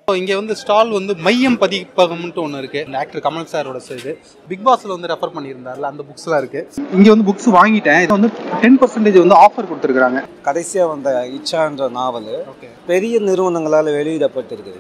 இங்கே வந்து ஸ்டால் வந்து மையம் பதிப்பகம்ன்ட்டு ஒன்று இருக்கு இந்த ஆக்டர் கமல் சாரோட இது பிக் பாஸ்ல வந்து ரெஃபர் பண்ணியிருந்தார்ல அந்த புக்ஸ்லாம் இருக்கு இங்கே வந்து புக்ஸ் வாங்கிட்டேன் இது வந்து டென் பர்சன்டேஜ் வந்து ஆஃபர் கொடுத்துருக்காங்க கடைசியாக வந்த இச்சான்ற நாவல் ஓகே பெரிய நிறுவனங்களால் வெளியிடப்பட்டிருக்குது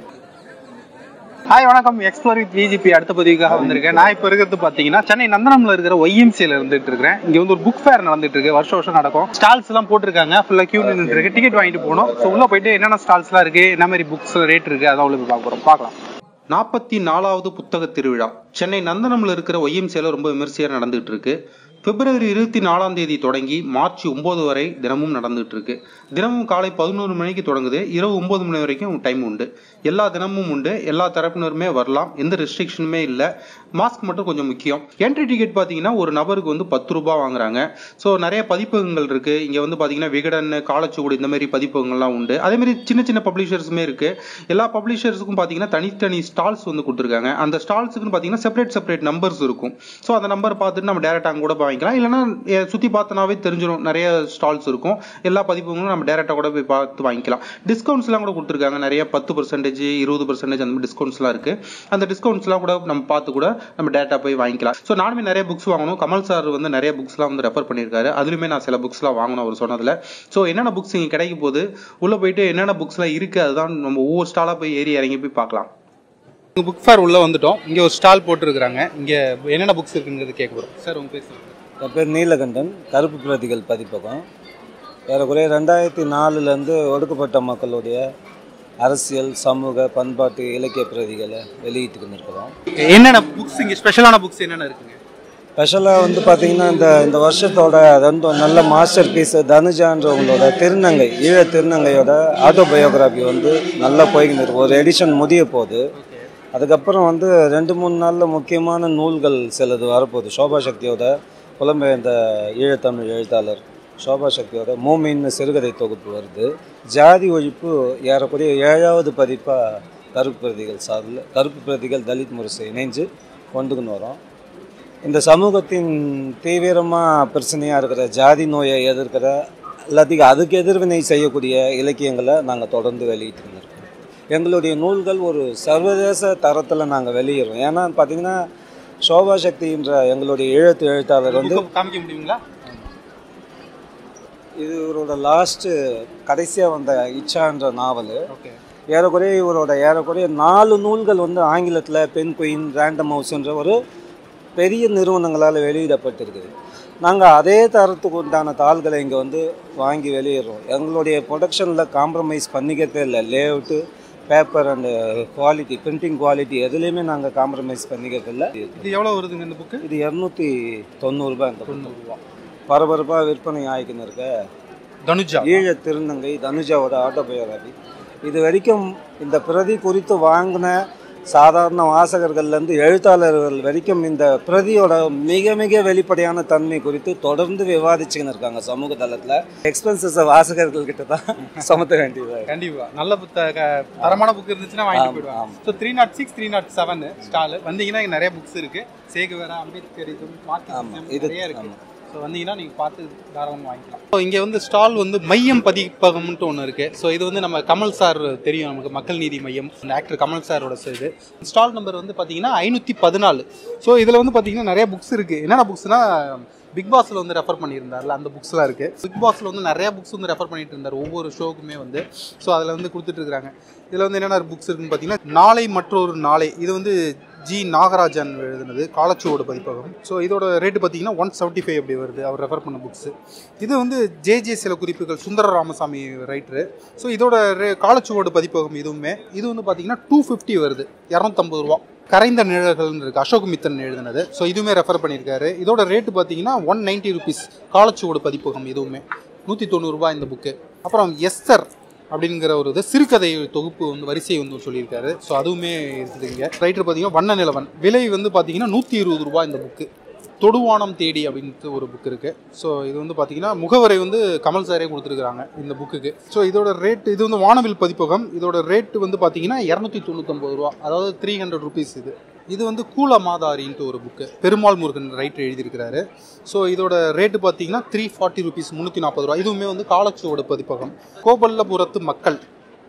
ஹாய் வணக்கம் எக்ஸ்ப்ளோர் வித் விஜிபி அடுத்த பதிவுக்காக வந்திருக்கேன் நான் இப்போ இருக்கிறது பார்த்தீங்கன்னா சென்னை நந்தனம்ல இருக்கிற ஒய்எம்சியில் இருந்துட்டு இருக்கிறேன் இங்கே வந்து ஒரு புக் ஃபேர் நடந்துட்டு இருக்கு வருஷம் வருஷம் நடக்கும் ஸ்டால்ஸ் எல்லாம் போட்டிருக்காங்க ஃபுல்லாக கியூ நின்றுட்டு இருக்கு டிக்கெட் வாங்கிட்டு போகணும் ஸோ உள்ள போயிட்டு என்னென்ன ஸ்டால்ஸ்லாம் இருக்கு என்ன மாதிரி புக்ஸ் ரேட் இருக்கு அதான் உள்ள போய் பார்க்க போறோம் பார்க்கலாம் நாற்பத்தி நாலாவது புத்தக திருவிழா சென்னை நந்தனம்ல இருக்கிற ஒய்எம்சியில் ரொம்ப விமர்சையாக நடந்துட்டு இருக்கு பிப்ரவரி இருபத்தி நாலாம் தேதி தொடங்கி மார்ச் ஒன்பது வரை தினமும் நடந்துட்டு இருக்கு தினமும் காலை பதினோரு மணிக்கு தொடங்குது இரவு ஒன்பது மணி வரைக்கும் டைம் உண்டு எல்லா தினமும் உண்டு எல்லா தரப்பினருமே வரலாம் எந்த ரெஸ்ட்ரிக்ஷனுமே இல்லை மாஸ்க் மட்டும் கொஞ்சம் முக்கியம் என்ட்ரி டிக்கெட் பார்த்தீங்கன்னா ஒரு நபருக்கு வந்து பத்து ரூபாய் வாங்குறாங்க ஸோ நிறைய பதிப்பகங்கள் இருக்கு இங்கே வந்து பார்த்தீங்கன்னா விகடன் காலச்சுவடு இந்த மாதிரி பதிப்பகங்கள்லாம் உண்டு அதே மாதிரி சின்ன சின்ன பப்ளிஷர்ஸுமே இருக்கு எல்லா பப்ளிஷர்ஸுக்கும் பார்த்தீங்கன்னா தனித்தனி ஸ்டால்ஸ் வந்து கொடுத்துருக்காங்க அந்த ஸ்டால்ஸுக்குன்னு பார்த்தீங்கன்னா செப்பரேட் செப்பரேட் நம்பர்ஸ் இருக்கும் ஸோ அந்த நம்பர் பார்த்துட்டு நம்ம டேரெக்டாக அங்கே கூட போய் வாங்கிக்கலாம் இல்லைன்னா எ- சுற்றி பார்த்தனாவே தெரிஞ்சிடும் நிறைய ஸ்டால்ஸ் இருக்கும் எல்லா பதிப்புகளும் நம்ம டேரெக்டாக கூட போய் பார்த்து வாங்கிக்கலாம் டிஸ்கவுண்ட்ஸ்லாம் கூட கொடுத்துருக்காங்க நிறைய பத்து பர்சன்டேஜ் இருபது பர்சன்டேஜ் அந்த மாதிரி டிஸ்கவுண்ட்ஸ்லாம் இருக்கு அந்த டிஸ்கவுண்ட்ஸ்லாம் கூட நம்ம பார்த்து கூட நம்ம டேட்டா போய் வாங்கிக்கலாம் ஸோ நானுமே நிறைய புக்ஸ் வாங்கணும் கமல் சார் வந்து நிறைய புக்ஸ்லாம் வந்து ரெஃபர் பண்ணியிருக்காரு அதுலையுமே நான் சில புக்ஸ்லாம் வாங்கணும் அவர் சொன்னதில் ஸோ என்னென்ன புக்ஸ் இங்கே கிடைக்கும் போது உள்ளே போயிட்டு என்னென்ன புக்ஸ்லாம் இருக்குது அதுதான் நம்ம ஒவ்வொரு ஸ்டாலாக போய் ஏறி இறங்கி போய் பார்க்கலாம் புக் ஃபேர் உள்ளே வந்துட்டோம் இங்கே ஒரு ஸ்டால் போட்டுருக்காங்க இங்கே என்னென்ன புக்ஸ் இருக்குங்கிறது கேட்க போகிறோம் சார் உங்கள் பேர் சொல்லுங்கள் என் பேர் நீலகண்டன் கருப்பு பிரதிகள் பதிப்பகம் ஏறக்குறைய ரெண்டாயிரத்தி நாலுலேருந்து ஒடுக்கப்பட்ட மக்களுடைய அரசியல் சமூக பண்பாட்டு இலக்கிய பிரதிகளை வெளியிட்டு இருக்கிறோம் என்னென்ன புக்ஸ் இங்கே ஸ்பெஷலான புக்ஸ் என்னென்ன இருக்குங்க ஸ்பெஷலாக வந்து பார்த்தீங்கன்னா இந்த இந்த வருஷத்தோட ரெண்டும் நல்ல மாஸ்டர் பீஸ் தனுஜான்றவங்களோட திருநங்கை ஈழ திருநங்கையோட ஆட்டோபயோகிராஃபி வந்து நல்லா போய்கிட்டு இருக்கு ஒரு எடிஷன் முடிய போகுது அதுக்கப்புறம் வந்து ரெண்டு மூணு நாளில் முக்கியமான நூல்கள் சிலது வரப்போகுது சோபா சக்தியோட புலம்பெயர்ந்த ஈழத்தமிழ் எழுத்தாளர் சோபா சக்தியோட மூமின்னு சிறுகதை தொகுப்பு வருது ஜாதி ஒழிப்பு ஏறக்குறைய ஏழாவது பதிப்பாக கருப்பு பிரதிகள் சார்பில் கருப்பு பிரதிகள் தலித் முரசு இணைஞ்சு கொண்டுக்குன்னு வரோம் இந்த சமூகத்தின் தீவிரமாக பிரச்சனையாக இருக்கிற ஜாதி நோயை எதிர்க்கிற எல்லாத்தையும் அதுக்கு எதிர்வினை செய்யக்கூடிய இலக்கியங்களை நாங்கள் தொடர்ந்து வெளியிட்டு இருக்கோம் எங்களுடைய நூல்கள் ஒரு சர்வதேச தரத்தில் நாங்கள் வெளியிடுறோம் ஏன்னா பார்த்தீங்கன்னா சோபா சக்தின்ற எங்களுடைய எழுத்து எழுத்தாளர் வந்து புக்கு காமிக்க முடியுங்களா இது இவரோட லாஸ்ட்டு கடைசியாக வந்த இச்சான்ற நாவல் ஓகே ஏறக்குறைய இவரோட ஏறக்குறைய நாலு நூல்கள் வந்து ஆங்கிலத்தில் பென் குயின் ரேண்டம் ஹவுஸ்ன்ற ஒரு பெரிய நிறுவனங்களால் வெளியிடப்பட்டிருக்குது நாங்கள் அதே தரத்துக்கு உண்டான தாள்களை இங்கே வந்து வாங்கி வெளியிடுறோம் எங்களுடைய ப்ரொடக்ஷனில் காம்ப்ரமைஸ் பண்ணிக்கிறதே இல்லை layout paper and quality printing quality எதுலேயுமே நாங்கள் காம்ப்ரமைஸ் பண்ணிக்கிறது இல்லை இது எவ்வளோ வருதுங்க இந்த புக்கு இது இரநூத்தி தொண்ணூறுபா இந்த புத்தகம். தொண்ணூறுரூவா பரபரப்பாக விற்பனை ஆகிக்கின்னு இருக்க தனுஜா ஈழ திருநங்கை தனுஜாவோட ஆட்டோபயோகிராஃபி இது வரைக்கும் இந்த பிரதி குறித்து வாங்கின சாதாரண வாசகர்கள்லேருந்து எழுத்தாளர்கள் வரைக்கும் இந்த பிரதியோட மிக மிக வெளிப்படையான தன்மை குறித்து தொடர்ந்து விவாதிச்சுக்கின்னு இருக்காங்க சமூக தளத்தில் எக்ஸ்பென்சஸை வாசகர்கள் கிட்ட தான் சுமத்த வேண்டியதாக கண்டிப்பா நல்ல புத்தக தரமான புக் இருந்துச்சுன்னா வாங்கிட்டு ஆமா, போயிடுவாங்க ஆமா. So three nought six three nought seven stall வந்தீங்கன்னா இங்க நிறைய புக்ஸ் இருக்கு சேகுவேரா அம்பேத்கர் இது ஆமா, இது- நிறைய இருக்கு ஆமா. ஸோ வந்தீங்கன்னா நீங்க பார்த்து தாராளமாக வாங்கிக்கலாம் ஸோ இங்கே வந்து ஸ்டால் வந்து மையம் பதிப்பகம்ன்ட்டு ஒன்று இருக்கு ஸோ இது வந்து நம்ம கமல் சார் தெரியும் நமக்கு மக்கள் நீதி மையம் அந்த ஆக்டர் கமல் சாரோட இது ஸ்டால் நம்பர் வந்து பார்த்தீங்கன்னா ஐநூற்றி பதினாலு ஸோ இதில் வந்து பார்த்தீங்கன்னா நிறைய புக்ஸ் இருக்கு என்னென்ன புக்ஸ்னா பிக் பாஸ்ல வந்து ரெஃபர் பண்ணியிருந்தார்ல அந்த புக்ஸ்லாம் இருக்கு பிக் பாஸ்ல வந்து நிறைய புக்ஸ் வந்து ரெஃபர் பண்ணிட்டு இருந்தார் ஒவ்வொரு ஷோக்குமே வந்து ஸோ அதில் வந்து கொடுத்துட்டு இருக்காங்க இதில் வந்து என்னென்ன புக்ஸ் இருக்குன்னு பார்த்தீங்கன்னா நாளை மற்றொரு நாளை இது வந்து ஜி நாகராஜன் எழுதுனது காலச்சுவோட பதிப்பகம் ஸோ இதோட ரேட்டு பார்த்தீங்கன்னா ஒன் செவன்ட்டி ஃபைவ் அப்படி வருது அவர் ரெஃபர் பண்ண புக்ஸ் இது வந்து ஜே ஜே சில குறிப்புகள் சுந்தர ராமசாமி ரைட்டரு ஸோ இதோட ரே காலச்சுவோட பதிப்பகம் இதுவுமே இது வந்து பார்த்தீங்கன்னா டூ ஃபிஃப்டி வருது இரநூத்தம்பது ரூபா கரைந்த நிழல்கள்னு இருக்கு அசோக் மித்தன் எழுதினது ஸோ இதுவுமே ரெஃபர் பண்ணியிருக்காரு இதோட ரேட்டு பார்த்தீங்கன்னா ஒன் நைன்ட்டி ருபீஸ் காலச்சுவோட பதிப்பகம் இதுவுமே நூற்றி தொண்ணூறுரூபா இந்த புக்கு அப்புறம் எஸ்தர் அப்படிங்கிற ஒரு இது சிறுகதை தொகுப்பு வந்து வரிசை வந்து சொல்லியிருக்காரு ஸோ அதுவுமே இருக்குது இங்கே ரைட்டர் பார்த்தீங்கன்னா வண்ண நிலவன் விலை வந்து பார்த்தீங்கன்னா நூற்றி இருபது ரூபா இந்த புக்கு தொடுவானம் தேடி அப்படின்ட்டு ஒரு புக் இருக்கு ஸோ இது வந்து பார்த்தீங்கன்னா முகவரை வந்து கமல் சாரே கொடுத்துருக்காங்க இந்த புக்குக்கு ஸோ இதோட ரேட் இது வந்து வானவில் பதிப்பகம் இதோட ரேட் வந்து பார்த்தீங்கன்னா இரநூத்தி தொண்ணூத்தொம்பது ரூபா அதாவது த்ரீ ஹண்ட்ரட் ருபீஸ் இது இது வந்து கூல மாதாரின்ட்டு ஒரு புக்கு பெருமாள் முருகன் ரைட்டர் எழுதியிருக்கிறாரு ஸோ இதோட ரேட்டு பார்த்தீங்கன்னா த்ரீ ஃபார்ட்டி ருபீஸ் முந்நூற்றி நாற்பது ரூபா இதுவுமே வந்து காலச்சுவோட பதிப்பகம் கோபல்லபுரத்து மக்கள்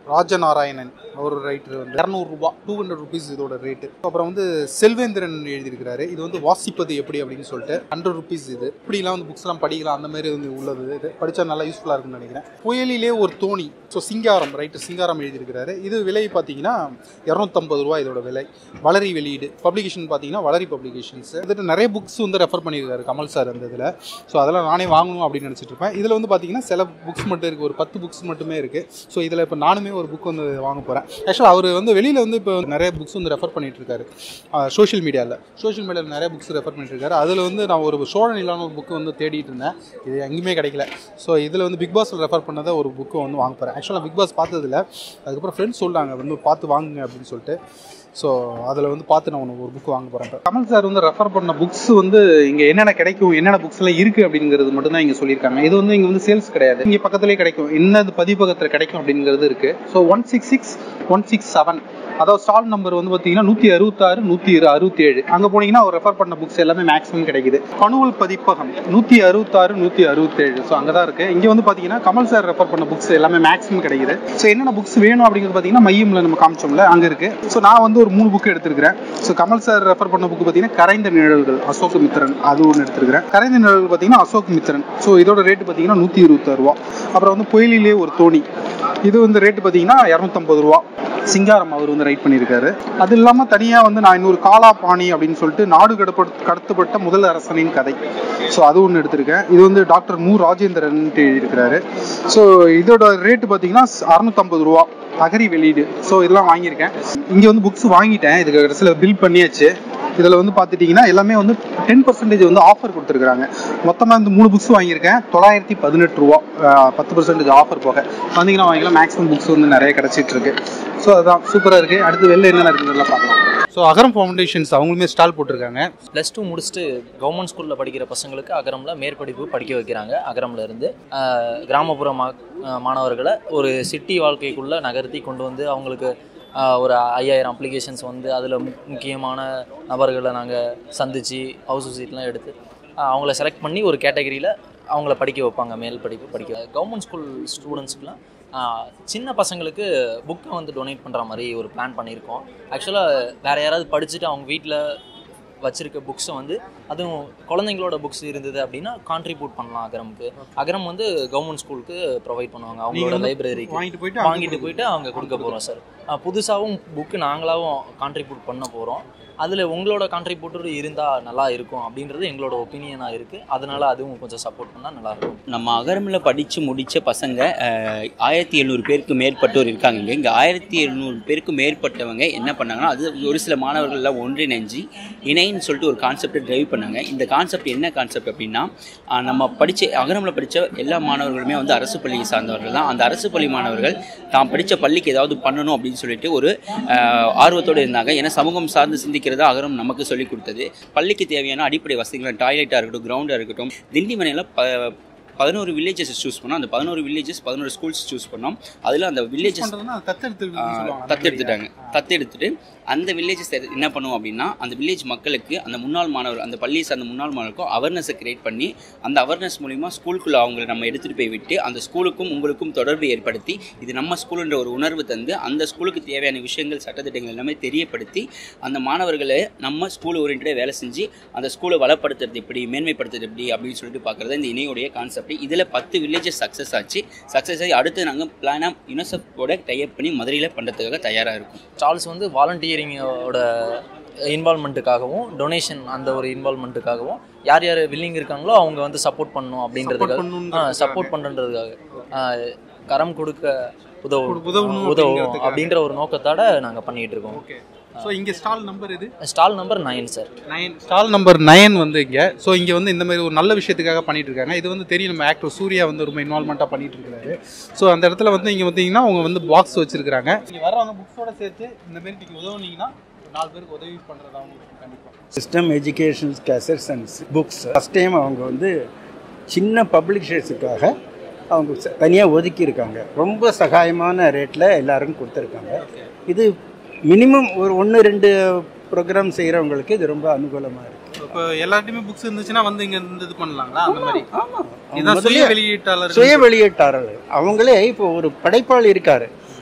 ராஜநாராயணன் அவர் ரைட்டர் வந்து இரநூறுபா டூ ஹண்ட்ரட் ருபீஸ் இதோட ரேட்டு அப்புறம் வந்து செல்வேந்திரன் எழுதியிருக்கிறாரு இது வந்து வாசிப்பது எப்படி அப்படின்னு சொல்லிட்டு ஹண்ட்ரட் ருபீஸ் இது இப்படிலாம் வந்து புக்ஸ்லாம் படிக்கலாம் அந்த மாதிரி வந்து உள்ளது இது படித்தா நல்லா யூஸ்ஃபுல்லாக இருக்கும்னு நினைக்கிறேன் புயலிலே ஒரு தோணி ஸோ சிங்காரம் ரைட்டு சிங்காரம் எழுதியிருக்கிறாரு இது விலை பார்த்தீங்கன்னா இரநூத்தம்பது ரூபா இதோட விலை வளரி வெளியீடு பப்ளிகேஷன் பார்த்தீங்கன்னா வளரி பப்ளிகேஷன்ஸ் வந்துட்டு நிறைய புக்ஸ் வந்து ரெஃபர் பண்ணியிருக்காரு கமல் சார் அந்த இதில் ஸோ அதெல்லாம் நானே வாங்கணும் அப்படின்னு நினச்சிட்டு இருப்பேன் இதில் வந்து பார்த்தீங்கன்னா சில புக்ஸ் மட்டும் இருக்குது ஒரு பத்து புக்ஸ் மட்டுமே இருக்குது ஸோ இதில் இப்போ நானுமே ஒரு புக் வந்து வாங்க போகிறேன் ஆக்சுவலாக அவர் வந்து வெளியில் வந்து இப்போ நிறைய புக்ஸ் வந்து ரெஃபர் பண்ணிட்டு இருக்காரு சோஷியல் மீடியாவில் சோஷியல் மீடியாவில் நிறைய புக்ஸ் ரெஃபர் பண்ணிட்டு இருக்காரு அதில் வந்து நான் ஒரு சோழன் இல்லாத ஒரு புக்கு வந்து தேடிட்டு இருந்தேன் இது எங்கேயுமே கிடைக்கல ஸோ இதில் வந்து பிக் பாஸில் ரெஃபர் பண்ணதை ஒரு புக்கு வந்து வாங்க போகிறேன் ஆக்சுவலாக பிக் பாஸ் பார்த்ததில்ல அதுக்கப்புறம் ஃப்ரெண்ட்ஸ் சொல்லிட்டாங்க வந்து பார்த்து வாங்குங்க அப்படின்னு சொல்லிட்டு ஸோ அதில் வந்து பார்த்து நான் உனக்கு ஒரு புக் வாங்க போகிறேன் கமல் சார் வந்து ரெஃபர் பண்ண புக்ஸ் வந்து இங்கே என்னென்ன கிடைக்கும் என்னென்ன புக்ஸ்லாம் இருக்குது அப்படிங்கிறது மட்டும் தான் இங்கே சொல்லியிருக்காங்க இது வந்து இங்கே வந்து சேல்ஸ் கிடையாது இங்கே பக்கத்துலேயே கிடைக்கும் என்னது பதிப்பகத்தில் கிடைக்கும் அப்படிங்கிறது இருக்குது so one six six one six seven அதாவது ஸ்டால் நம்பர் வந்து பார்த்தீங்கன்னா நூற்றி அறுபத்தாறு நூற்றி அறுபத்தி ஏழு அங்கே போனீங்கன்னா அவர் ரெஃபர் பண்ண புக்ஸ் எல்லாமே மேக்ஸிமம் கிடைக்குது பணுவல் பதிப்பகம் நூற்றி அறுபத்தாறு நூற்றி அறுபத்தேழு ஸோ அங்கே தான் இருக்குது இங்கே வந்து பார்த்தீங்கன்னா கமல் சார் ரெஃபர் பண்ண புக்ஸ் எல்லாமே மேக்ஸிமம் கிடைக்குது ஸோ என்னென்ன புக்ஸ் வேணும் அப்படிங்கிறது பார்த்தீங்கன்னா மையமில் நம்ம காமிச்சோம்ல அங்கே இருக்குது ஸோ நான் வந்து ஒரு மூணு புக் எடுத்திருக்கிறேன் ஸோ கமல் சார் ரெஃபர் பண்ண புக் பார்த்தீங்கன்னா கரைந்த நிழல்கள் அசோக் மித்திரன் அது ஒன்று எடுத்திருக்கிறேன் கரைந்த நிழல்கள் பார்த்தீங்கன்னா அசோக் மித்திரன் ஸோ இதோட ரேட்டு பார்த்தீங்கன்னா நூற்றி இருபத்தாறு ரூபா அப்புறம் வந்து புயலிலே ஒரு தோணி இது வந்து ரேட்டு பார்த்தீங்கன்னா இரநூத்தம்பது ரூபா சிங்காரம் அவர் வந்து ரைட் பண்ணியிருக்காரு அது இல்லாமல் தனியாக வந்து நான் இன்னொரு காலா பாணி அப்படின்னு சொல்லிட்டு நாடு கடப்ப கடத்தப்பட்ட முதல் அரசனின் கதை ஸோ அது ஒன்று எடுத்திருக்கேன் இது வந்து டாக்டர் மு ராஜேந்திரன் எழுதியிருக்கிறாரு ஸோ இதோட ரேட்டு பார்த்தீங்கன்னா அறுநூத்தம்பது ரூபா அகரி வெளியீடு ஸோ இதெல்லாம் வாங்கியிருக்கேன் இங்கே வந்து புக்ஸ் வாங்கிட்டேன் இதுக்கு கடைசியில் பில் பண்ணியாச்சு இதில் வந்து பார்த்துட்டிங்கன்னா எல்லாமே வந்து டென் பர்சன்டேஜ் வந்து ஆஃபர் கொடுத்துருக்காங்க மொத்தமாக இந்த மூணு புக்ஸ் வாங்கியிருக்கேன் தொள்ளாயிரத்தி பதினெட்டு ரூபா அஹ், பத்து பர்சன்டேஜ் ஆஃபர் போக வந்தீங்கன்னா வாங்கிக்கலாம் மேக்ஸிமம் புக்ஸ் வந்து நிறைய கிடச்சிட்டு இருக்கு ஸோ அதான் சூப்பராக இருக்குது அடுத்து வெளில என்னென்ன இருக்குங்கிறதெல்லாம் பார்க்கலாம் ஸோ அகரம் ஃபவுண்டேஷன்ஸ் அவங்களுமே ஸ்டால் போட்டிருக்காங்க ப்ளஸ் டூ முடிச்சுட்டு கவர்மெண்ட் ஸ்கூலில் படிக்கிற பசங்களுக்கு அகரமில் மேற்படிப்பு படிக்க வைக்கிறாங்க அகரமில் இருந்து ஆஹ், கிராமப்புற மா ஆஹ், மாணவர்களை ஒரு சிட்டி வாழ்க்கைக்குள்ளே நகர்த்தி கொண்டு வந்து அவங்களுக்கு ஆஹ், ஒரு ஐயாயிரம் அப்ளிகேஷன்ஸ் வந்து அதில் முக்கியமான நபர்களை நாங்கள் சந்தித்து ஹவுஸ் விசிட்லாம் எடுத்து ஆஹ், அவங்கள செலக்ட் பண்ணி ஒரு கேட்டகரியில் அவங்கள படிக்க வைப்பாங்க மேல் படிப்பு படிக்க கவர்மெண்ட் ஸ்கூல் ஸ்டூடெண்ட்ஸ்க்குலாம் சின்ன பசங்களுக்கு புக்கை வந்து டொனேட் பண்ணுற மாதிரி ஒரு பிளான் பண்ணியிருக்கோம் ஆக்சுவலாக வேறு யாராவது படிச்சுட்டு அவங்க வீட்டில் வச்சிருக்க புக்ஸை வந்து அதுவும் குழந்தைங்களோட புக்ஸ் இருந்தது அப்படின்னா கான்ட்ரிபியூட் பண்ணலாம் அகரமுக்கு அகரம் வந்து கவர்மெண்ட் ஸ்கூலுக்கு ப்ரொவைட் பண்ணுவாங்க அவங்களோட வந்து லைப்ரரிக்கு வாங்கிட்டு போயிட்டு அங்க வாங்கிட்டு போயிட்டு அவங்க கொடுக்க போகிறோம் சார் புதுசாகவும் புக்கு நாங்களாகவும் கான்ட்ரிபியூட் பண்ண போகிறோம் அதில் உங்களோட கான்ட்ரிபியூட்டர் இருந்தால் நல்லா இருக்கும் அப்படின்றது எங்களோட ஒப்பீனியனாக இருக்குது அதனால அதுவும் கொஞ்சம் சப்போர்ட் பண்ணால் நல்லாயிருக்கும் நம்ம அகரமில் படித்து முடித்த பசங்க அஹ், ஆயிரத்தி எழுநூறு பேருக்கு மேற்பட்டோர் இருக்காங்க இங்கே இங்கே ஆயிரத்தி எழுநூறு பேருக்கு மேற்பட்டவங்க என்ன பண்ணாங்கன்னா அது ஒரு சில மாணவர்கள்லாம் ஒன்றிணைஞ்சு இணைன்னு சொல்லிட்டு ஒரு கான்செப்டை டிரைவ் பண்ணாங்க இந்த கான்செப்ட் என்ன கான்செப்ட் அப்படின்னா அஹ், நம்ம படித்த அகரமில் படித்த எல்லா மாணவர்களுமே வந்து அரசு பள்ளியை சார்ந்தவர்கள் தான் அந்த அரசு பள்ளி மாணவர்கள் தாம் படித்த பள்ளிக்கு ஏதாவது பண்ணணும் அப்படின்னு சொல்லிட்டு ஒரு அஹ், ஆர்வத்தோடு இருந்தாங்க ஏன்னா சமூகம் சார்ந்து சிந்திக்கிறதா அகரம் நமக்கு சொல்லிக் கொடுத்தது பள்ளிக்கு தேவையான அடிப்படை வசதிகள் டாய்லெட்டாக இருக்கட்டும் கிரவுண்டாக இருக்கட்டும் திண்டிமனையில் ப பதினோரு வில்லேஜஸ் சூஸ் பண்ணோம் அந்த பதினோரு வில்லேஜஸ் பதினோரு ஸ்கூல்ஸ் சூஸ் பண்ணோம் அதில் அந்த வில்லேஜஸ் பண்றதுன்னா தத்தெடுத்து சொல்லுவாங்க தத்தெடுத்துட்டாங்க தத்தெடுத்துட்டு அந்த வில்லேஜஸ் என்ன பண்ணுவோம் அப்படின்னா அந்த வில்லேஜ் மக்களுக்கு அந்த முன்னாள் மாணவர் அந்த பள்ளியை சார்ந்த முன்னாள் மாணவருக்கும் அவேர்னஸை கிரியேட் பண்ணி அந்த அவேர்னஸ் மூலிமா ஸ்கூலுக்குள்ள அவங்களை நம்ம எடுத்துகிட்டு போய் விட்டு அந்த ஸ்கூலுக்கும் உங்களுக்கும் தொடர்பு ஏற்படுத்தி இது நம்ம ஸ்கூலுன்ற ஒரு உணர்வு தந்து அந்த ஸ்கூலுக்கு தேவையான விஷயங்கள் சட்டத்திட்டங்கள் எல்லாமே தெரியப்படுத்தி அந்த மாணவர்களை நம்ம ஸ்கூல் ஓரியன்டாக வேலை செஞ்சு அந்த ஸ்கூலை வளப்படுத்துறது எப்படி மேன்மைப்படுத்துறது எப்படி அப்படின்னு சொல்லிட்டு பார்க்குறது இந்த இணையுடைய கான்செப்ட் இதில் பத்து வில்லேஜஸ் சக்ஸஸ் ஆச்சு சக்ஸஸ் ஆகி அடுத்து நாங்கள் பிளானாக யுனிசெஃபோட டைப் பண்ணி மதுரையில் பண்ணுறதுக்காக தயாராக இருக்கும் ஸ்டால்ஸ் வந்து வாலண்டியரிங்கோட இன்வால்மெண்ட்டுக்காகவும் டொனேஷன் அந்த ஒரு இன்வால்மெண்ட்டுக்காகவும் யார் யார் வில்லிங் இருக்காங்களோ அவங்க வந்து சப்போர்ட் பண்ணணும் அப்படின்றதுக்காக பண்ணணுன்றதுக்காக. சப்போர்ட் பண்ணுறதுக்காக கரம் கொடுக்க உதவும் உதவணும் உதவும் அப்படிங்கிறதுக்காக. அப்படின்ற ஒரு நோக்கத்தோட நாங்கள் பண்ணிட்டு இருக்கோம் ஓகே ஸோ இங்கே ஸ்டால் நம்பர் இது stall number nine sir nine stall number nine வந்து இங்கே ஸோ இங்கே வந்து இந்த மாதிரி ஒரு நல்ல விஷயத்துக்காக பண்ணிட்டு இருக்காங்க இது வந்து தெரியும் நம்ம ஆக்டர் சூர்யா வந்து ரொம்ப இன்வால்மெண்ட்டாக பண்ணிட்டு இருக்காரு ஸோ அந்த இடத்துல வந்து இங்கே பார்த்தீங்கன்னா அவங்க வந்து பாக்ஸ் வச்சிருக்காங்க இங்கே வரவங்க புக்ஸோட சேர்த்து இந்த மாதிரி நீங்கள் உதவுனீங்கன்னா ஒரு நாலு பேருக்கு உதவி பண்ணுறதா அவங்களுக்கு கண்டிப்பாக system education cassettes and books first time அவங்க வந்து சின்ன பப்ளிஷர்ஸுக்காக அவங்க தனியாக ஒதுக்கியிருக்காங்க ரொம்ப சகாயமான ரேட்டில் எல்லாருக்கும் கொடுத்துருக்காங்க இது மினிமம் ஒரு ஒன்று ரெண்டு ப்ரோக்ராம் செய்கிறவங்களுக்கு இது ரொம்ப அனுகூலமாக இருக்குது இப்போ எல்லார்ட்டையுமே புக்ஸ் இருந்துச்சுன்னா வந்து இங்கே இருந்து இது பண்ணலாங்களா அந்த மாதிரி ஆமாம் இதுதான் சுய வெளியீட்டாளர் சுய வெளியீட்டாளர் அவங்களே இப்போ ஒரு படைப்பாளி இருக்காரு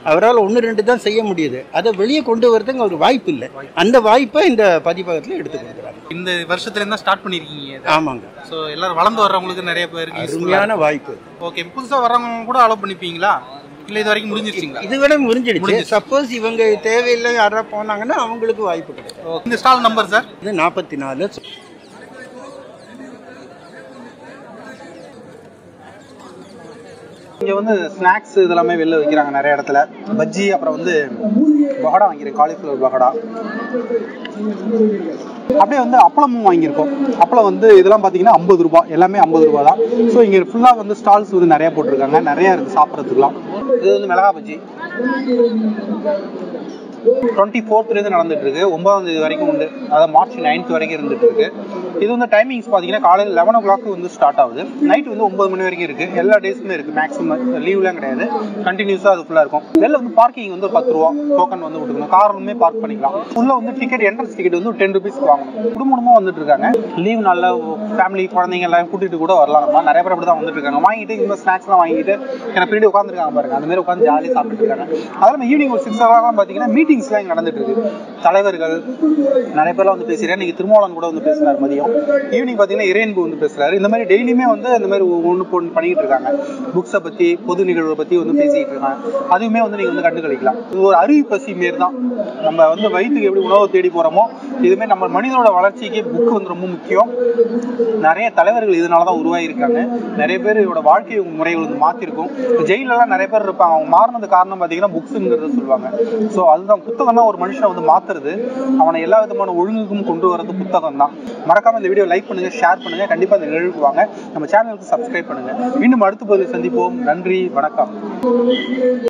அவரால் ஒன்று ரெண்டு தான் செய்ய முடியுது அதை வெளியே கொண்டு வரதுக்கு அவருக்கு வாய்ப்பு இல்லை அந்த வாய்ப்பை இந்த பதிப்பகத்தில் எடுத்து கொடுக்குறாங்க இந்த வருஷத்துல இருந்தா ஸ்டார்ட் பண்ணிருக்கீங்க ஆமாங்க ஸோ எல்லாரும் வளர்ந்து வர்றவங்களுக்கு நிறைய பேருக்கு அருமையான வாய்ப்பு ஓகே புதுசா வர்றவங்க கூட அலோவ் பண்ணிப்பீங்களா இல்ல இது வரைக்கும் முடிஞ்சிருச்சுங்களா இது விட முடிஞ்சிடுச்சு முடிஞ்சிடுச்சு. சப்போஸ் இவங்க தேவையில்லை யாராவது போனாங்கன்னா அவங்களுக்கு வாய்ப்பு கிடைக்கும் இந்த ஸ்டால் நம்பர் சார் இது நாற்பத்தி நாலு இங்க வந்து ஸ்நாக்ஸ் இதெல்லாமே வெளில வைக்கிறாங்க நிறைய இடத்துல பஜ்ஜி அப்புறம் வந்து பகடா வாங்கியிருக்கேன் காலிஃப்ளவர் பகடா அப்படியே வந்து அப்பளமும் வாங்கியிருக்கோம் அப்பளம் வந்து இதெல்லாம் பார்த்தீங்கன்னா ஐம்பது ரூபாய் எல்லாமே ஐம்பது ரூபாய் தான் ஸோ இங்கே ஃபுல்லாக வந்து ஸ்டால்ஸ் வந்து நிறைய போட்டிருக்காங்க நிறைய இருக்குது சாப்பிட்றதுக்குலாம் இது வந்து மிளகா பஜ்ஜி டுவெண்ட்டி ஃபோர்த்லேருந்து நடந்துட்டு இருக்கு ஒன்பதாம் தேதி வரைக்கும் உண்டு அதாவது மார்ச் நைன்த் வரைக்கும் இருந்துட்டு இருக்கு இது வந்து டைமிங்ஸ் பார்த்தீங்கன்னா காலையில் லெவன் ஓ கிளாக் வந்து ஸ்டார்ட் ஆகுது நைட் வந்து ஒன்பது மணி வரைக்கும் இருக்கு எல்லா டேஸுமே இருக்கு மேக்ஸிமம் லீவ்லாம் கிடையாது கண்டினியூஸாக அது ஃபுல்லாக இருக்கும் வெளில வந்து பார்க்கிங் வந்து பத்து ரூபா டோக்கன் வந்து விட்டுக்கணும் காருமே பார்க் பண்ணிக்கலாம் உள்ள வந்து டிக்கெட் என்ட்ரன்ஸ் டிக்கெட் வந்து டென் ருபீஸ்க்கு வாங்கணும் குடும்ப குடும்பமாக வந்துட்டு இருக்காங்க லீவ் நாளில் ஃபேமிலி குழந்தைங்க எல்லாம் கூட்டிட்டு கூட வரலாம் நம்ம நிறைய பேர் அப்படி தான் வந்துட்டு இருக்காங்க வாங்கிட்டு இந்த ஸ்நாக்ஸ்லாம் வாங்கிட்டு எனக்கு பின்னாடி உட்காந்துருக்காங்க பாருங்க அந்த மாதிரி உட்காந்து ஜாலியாக சாப்பிட்டு இருக்காங்க அதெல்லாம் ஈவினிங் ஒரு சிக்ஸ் ஹவர்லாம் பார்த்தீங்கன்னா மீட்டிங்ஸ்லாம் இங்கே நடந்துட்டு இருக்கு தலைவர்கள் நிறைய பேர்லாம் வந்து பேசுகிறேன் இன்னைக்கு திருமாவளவன் கூட வந்து பேசினார் மதியம் ஈவினிங் பார்த்தீங்கன்னா இறையன்பு வந்து பேசுறாரு இந்த மாதிரி டெய்லியுமே வந்து இந்த மாதிரி ஒன்று பொண்ணு பண்ணிக்கிட்டு இருக்காங்க புக்ஸை பற்றி பொது நிகழ்வை பற்றி வந்து பேசிக்கிட்டு இருக்காங்க அதுவுமே வந்து நீங்கள் வந்து கண்டு கழிக்கலாம் இது ஒரு அறிவு பசி மாரி தான் நம்ம வந்து வயிற்றுக்கு எப்படி உணவை தேடி போகிறோமோ இதுமாரி நம்ம மனிதனோட வளர்ச்சிக்கு புக் வந்து ரொம்ப முக்கியம் நிறைய தலைவர்கள் இதனால தான் உருவாகியிருக்காங்க நிறைய பேர் இதோட வாழ்க்கை முறைகள் வந்து மாற்றிருக்கும் ஜெயிலெல்லாம் நிறைய பேர் இருப்பாங்க அவங்க மாறினது காரணம் பார்த்தீங்கன்னா புக்ஸுங்கிறத சொல்லுவாங்க ஸோ அதுதான் புத்தகம் தான் ஒரு மனுஷனை வந்து மாற்றுறது அவனை எல்லா விதமான ஒழுங்குக்கும் கொண்டு வரது புத்தகம் தான் மறக்காம இந்த வீடியோ லைக் பண்ணுங்க ஷேர் பண்ணுங்க கண்டிப்பாக இந்த நிகழ்வுக்கு வாங்க நம்ம சேனலுக்கு சப்ஸ்கிரைப் பண்ணுங்க மீண்டும் அடுத்த பதிவில் சந்திப்போம் நன்றி வணக்கம்